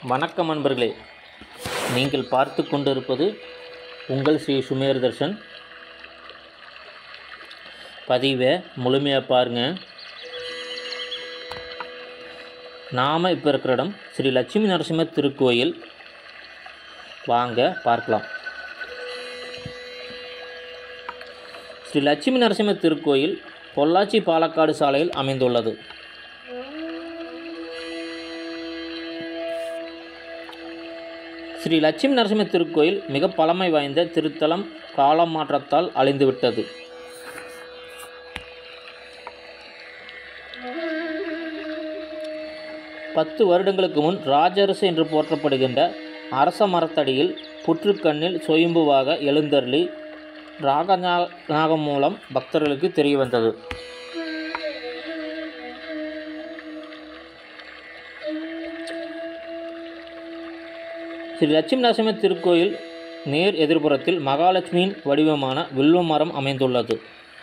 வணக்கம் அன்பர்களே நீங்கள் பார்த்து கொண்டிருப்பது உங்கள் ஸ்ரீ சுமேர் தர்ஷன் பதிவை முழுமையாக பாருங்கள் நாம் இப்போ இருக்கிற இடம் ஸ்ரீ லட்சுமி நரசிம்மர் திருக்கோயில் வாங்க பார்க்கலாம் ஸ்ரீ லட்சுமி நரசிம்மர் திருக்கோயில் பொள்ளாச்சி பாலக்காடு சாலையில் அமைந்துள்ளது ஸ்ரீ லட்சுமி நரசிம்ம திருக்கோயில் மிக பழமை வாய்ந்த திருத்தலம் காலம் மாற்றத்தால் அழிந்துவிட்டது பத்து வருடங்களுக்கு முன் ராஜரசு என்று போற்றப்படுகின்ற அரச மரத்தடியில் புற்றுக்கண்ணில் சுயம்புவாக எழுந்தருளி ராகநாகம் மூலம் பக்தர்களுக்கு தெரிய வந்தது ஸ்ரீ லட்சுமி நரசிம்ம திருக்கோயில் நேர் எதிர்ப்புறத்தில் மகாலட்சுமியின் வடிவமான வில்வ மரம் அமைந்துள்ளது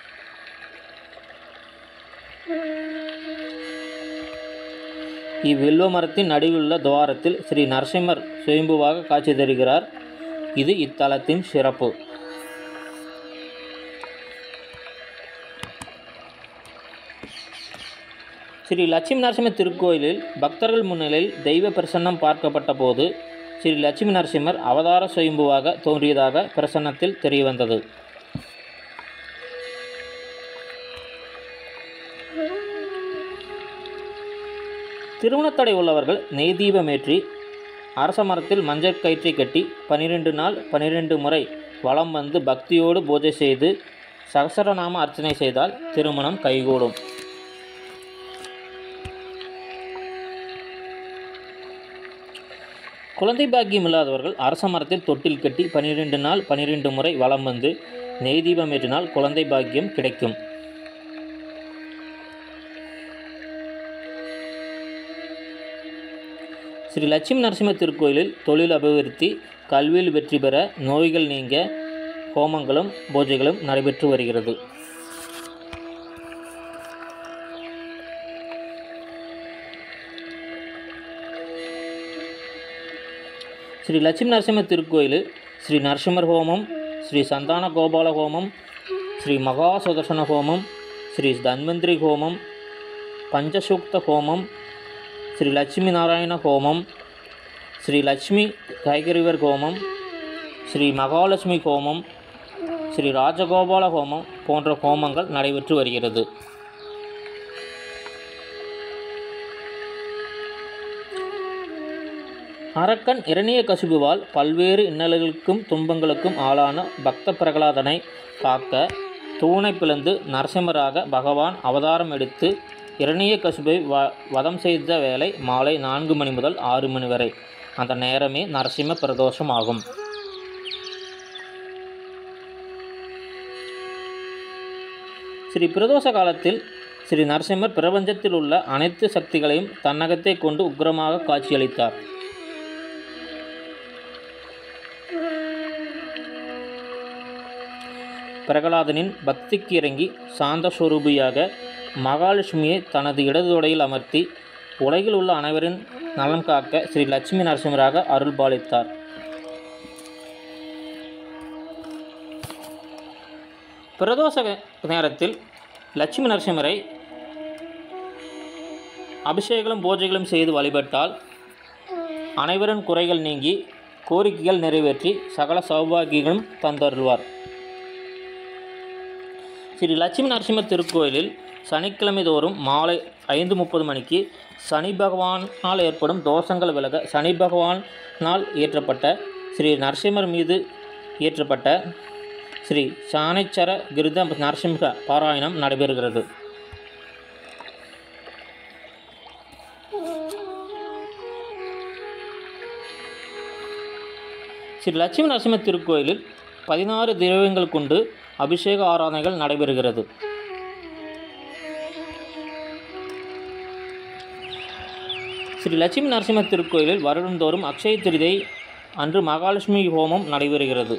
இவ்வில்வ மரத்தின் நடுவிலுள்ள துவாரத்தில் ஸ்ரீ நரசிம்மர் சுயம்புவாக காட்சி தருகிறார் இது இத்தலத்தின் சிறப்பு ஸ்ரீ லட்சுமி நரசிம்ம திருக்கோயிலில் பக்தர்கள் முன்னிலையில் தெய்வ பிரசன்னம் பார்க்கப்பட்ட போது ஸ்ரீ லட்சுமி நரசிம்மர் அவதார சுயம்புவாக தோன்றியதாக பிரசன்னத்தில் தெரியவந்தது திருமணத்தடை உள்ளவர்கள் நெய் தீபமேற்றி அரச மரத்தில் மஞ்சள் கயிற்றை கட்டி பனிரெண்டு நாள் பனிரெண்டு முறை வலம் வந்து பக்தியோடு பூஜை செய்து சகசரநாம அர்ச்சனை செய்தால் திருமணம் கைகூடும் குழந்தை பாக்கியம் இல்லாதவர்கள் அரச மரத்தில் தொட்டில் கட்டி பனிரெண்டு நாள் பனிரெண்டு முறை வலம் வந்து நெய் தீபம் ஏற்றினால் குழந்தை பாக்கியம் கிடைக்கும் ஸ்ரீ லட்சுமி நரசிம்ம திருக்கோயிலில் தொழில் அபிவிருத்தி கல்வியில் வெற்றி பெற நோய்கள் நீங்க ஹோமங்களும் பூஜைகளும் நடைபெற்று வருகிறது ஸ்ரீ லட்சுமி நரசிம்ம திருக்கோயில் ஸ்ரீ நரசிம்மர் ஹோமம் ஸ்ரீ சந்தான கோபால ஹோமம் ஸ்ரீ மகா சுதர்சன ஹோமம் ஸ்ரீ தன்வந்திரி ஹோமம் பஞ்சசூக்த ஹோமம் ஸ்ரீ லட்சுமி நாராயண ஹோமம் ஸ்ரீ லட்சுமி கைகரிவர் ஹோமம் ஸ்ரீ மகாலட்சுமி ஹோமம் ஸ்ரீ ராஜகோபால ஹோமம் போன்ற ஹோமங்கள் நடைபெற்று வருகிறது அரக்கன் இரணிய கசிபுவால் பல்வேறு இன்னல்களுக்கும் துன்பங்களுக்கும் ஆளான பக்த பிரகலாதனை காக்க தூணை பிளந்து நரசிம்மராக பகவான் அவதாரம் எடுத்து இரணிய கசிபை வ வதம் செய்த வேளை மாலை நான்கு மணி முதல் ஆறு மணி வரை அந்த நேரமே நரசிம்ம பிரதோஷம் ஆகும் ஸ்ரீ பிரதோஷ காலத்தில் ஸ்ரீ நரசிம்மர் பிரபஞ்சத்தில் உள்ள அனைத்து சக்திகளையும் தன்னகத்தை கொண்டு உக்கிரமாக காட்சியளித்தார் பிரகலாதனின் பக்திக்கு இறங்கி சாந்த ஸ்வரூபியாக மகாலட்சுமியை தனது இடது தொடையில் அமர்த்தி உலகில் உள்ள அனைவரின் நலன் காக்க ஸ்ரீ லட்சுமி நரசிம்மராக அருள் பாலித்தார் பிரதோஷ நேரத்தில் லட்சுமி நரசிம்மரை அபிஷேகங்களும் பூஜைகளும் செய்து வழிபட்டால் அனைவரின் குறைகள் நீங்கி கோரிக்கைகள் நிறைவேற்றி சகல சௌபாகியங்களும் தந்தருள்வார் ஸ்ரீ லட்சுமி நரசிம்மர் திருக்கோயிலில் சனிக்கிழமை தோறும் மாலை ஐந்து முப்பது மணிக்கு சனி பகவானால் ஏற்படும் தோஷங்கள் விலக சனி பகவானால் இயற்றப்பட்ட ஸ்ரீ நரசிம்மர் மீது இயற்றப்பட்ட ஸ்ரீ சாணைச்சர கிருத நரசிம்ம பாராயணம் நடைபெறுகிறது ஸ்ரீ லட்சுமி நரசிம்ம திருக்கோயிலில் பதினாறு திரவியங்கள் கொண்டு அபிஷேக ஆராதனைகள் நடைபெறுகிறது ஸ்ரீ லட்சுமி நரசிம்ம திருக்கோயிலில் வருடந்தோறும் அக்ஷய திருதை அன்று மகாலட்சுமி ஹோமம் நடைபெறுகிறது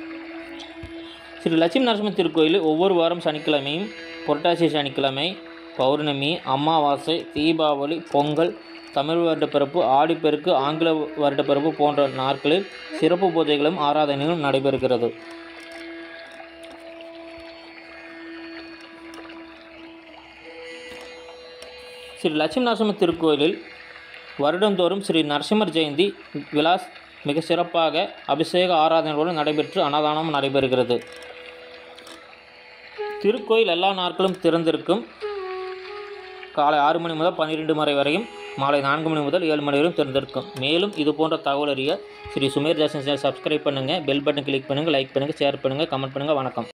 ஸ்ரீ லட்சுமி நரசிம்ம திருக்கோயில் ஒவ்வொரு வாரம் சனிக்கிழமையும் புரட்டாசி சனிக்கிழமை பௌர்ணமி அமாவாசை தீபாவளி பொங்கல் தமிழ் வருடப்பிறப்பு ஆடிப்பெருக்கு ஆங்கில வருடப்பிறப்பு போன்ற நாட்களில் சிறப்பு பூஜைகளும் ஆராதனைகளும் நடைபெறுகிறது ஸ்ரீ லட்சுமி நரசிம்ம திருக்கோயிலில் வருடந்தோறும் ஸ்ரீ நரசிம்மர் ஜெயந்தி விலாஸ் மிக சிறப்பாக அபிஷேக ஆராதனைகளுடன் நடைபெற்று அன்னதானம் நடைபெறுகிறது திருக்கோயில் எல்லா நாட்களும் திறந்திருக்கும் காலை ஆறு மணி முதல் பன்னிரெண்டு மணி வரையும் மாலை நான்கு மணி முதல் ஏழு மணி வரையும் திறந்திருக்கும் மேலும் இது போன்ற தகவல் அறிய Shri Sumer Jason channel subscribe பண்ணுங்கள் பெல் பட்டன் கிளிக் பண்ணுங்கள் லைக் பண்ணுங்கள் ஷேர் பண்ணுங்கள் கமெண்ட் பண்ணுங்கள் வணக்கம்